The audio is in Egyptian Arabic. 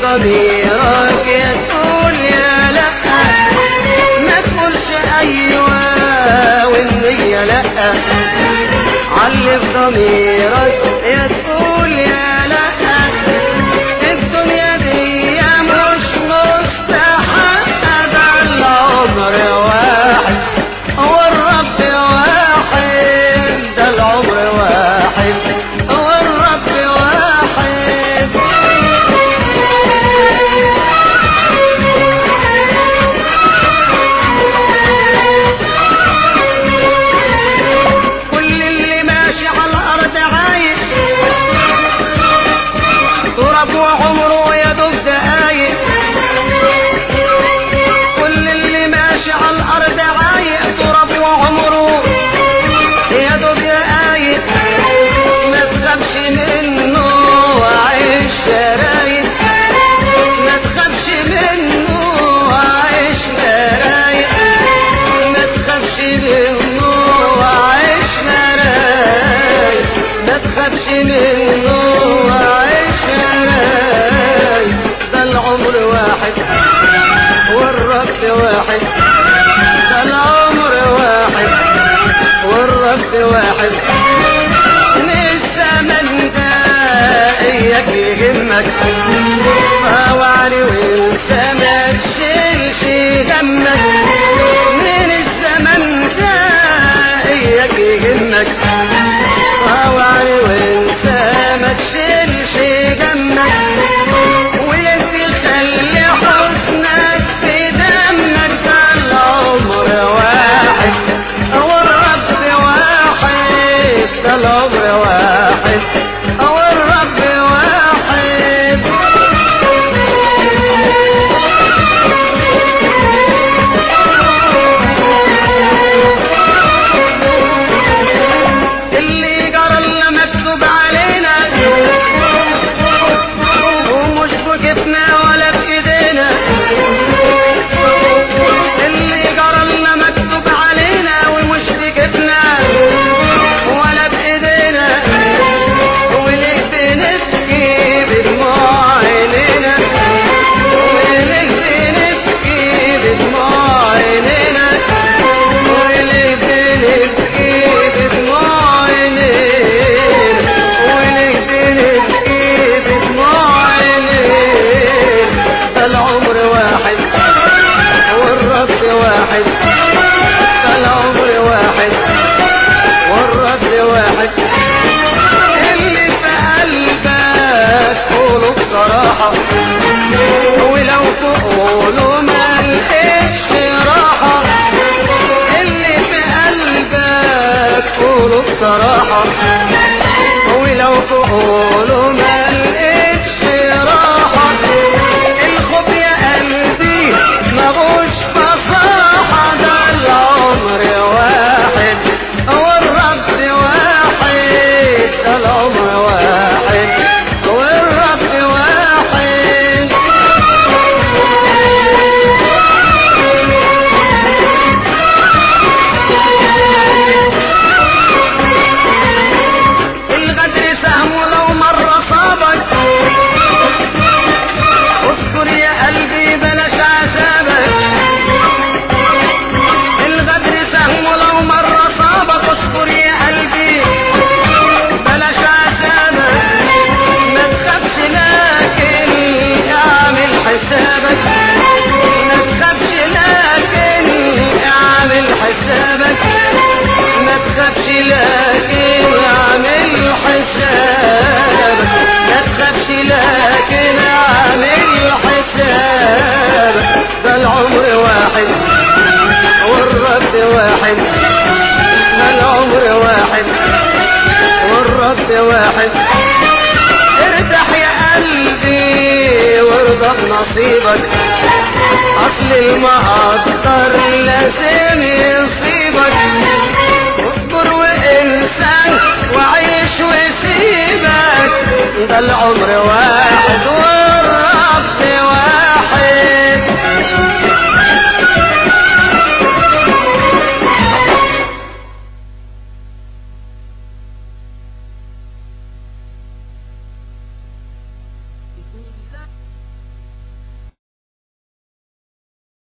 ضميرك يا تقول يا لا ما تقولش ايوه والنية لا علف ضميرك يا تقول يا لا الدنيا دي مش مستحقة ده العمر واحد هو الرب واحد ده العمر واحد هو الرب واحد كل اللي ماشي على الارض عايش تراب وعمره يا دوب دقايق كل اللي ماشي على الارض عايق تراب وعمره يا دوب دقايق ما تخافش منه وعيش شرايط ما تخافش منه وعيش شرايط ما تخافش منه وعيش شرايط ما تخافش منه وعيش شرايط ده العمر واحد والرب واحد ده العمر واحد والرب واحد من الزمن ده اياك يهمك فوعلي وانت ما تشيلش همك من الزمن ده اياك يهمك فوعلي وانت ما تشيلش همك ويجي خلي حزنك في دمك ده العمر واحد هو الرب واحد ده العمر واحد هو الرب واحد اللي جرى اللي مكتوب علينا ومش بكتنا ولا بايدينا اللي جرى اللي مكتوب علينا ومش بكتنا ولا بايدينا وليه بنبكي بدموع عينينا وليه بنبكي بدموع عينينا وليه بنبكي بدموع عينينا وليه بنبكي بدموع عينينا ده العمر واحد والرب واحد ده العمر واحد والرب واحد اللي في قلبك قوله بصراحة ولو تقوله ما لقيتش راحة اللي في قلبك قوله بصراحة ولو تقوله ما لقيتش راحة الخوف يا قلبي مغوش فصاحة ده العمر واحد هو الرب واحد ده العمر واحد هو الرب واحد الغدر سهمه لو مرة صابك اذكر يا قلبي بلاش عذابك الغدر سهمه لو مرة صابك اذكر يا قلبي بلاش عذابك ما تخافش لكن اعمل حسابك ما تخافش لكن اعمل حسابك ما تخافش لكن اعمل حسابك ما تخافش لكن اعمل حسابك ده العمر واحد والرب واحد ده العمر واحد والرب واحد ارتاح يا قلبي وارضى بنصيبك اصل المقدر لازم يصيبك اصبر وانسان وعيش وسيبك ده العمر واحد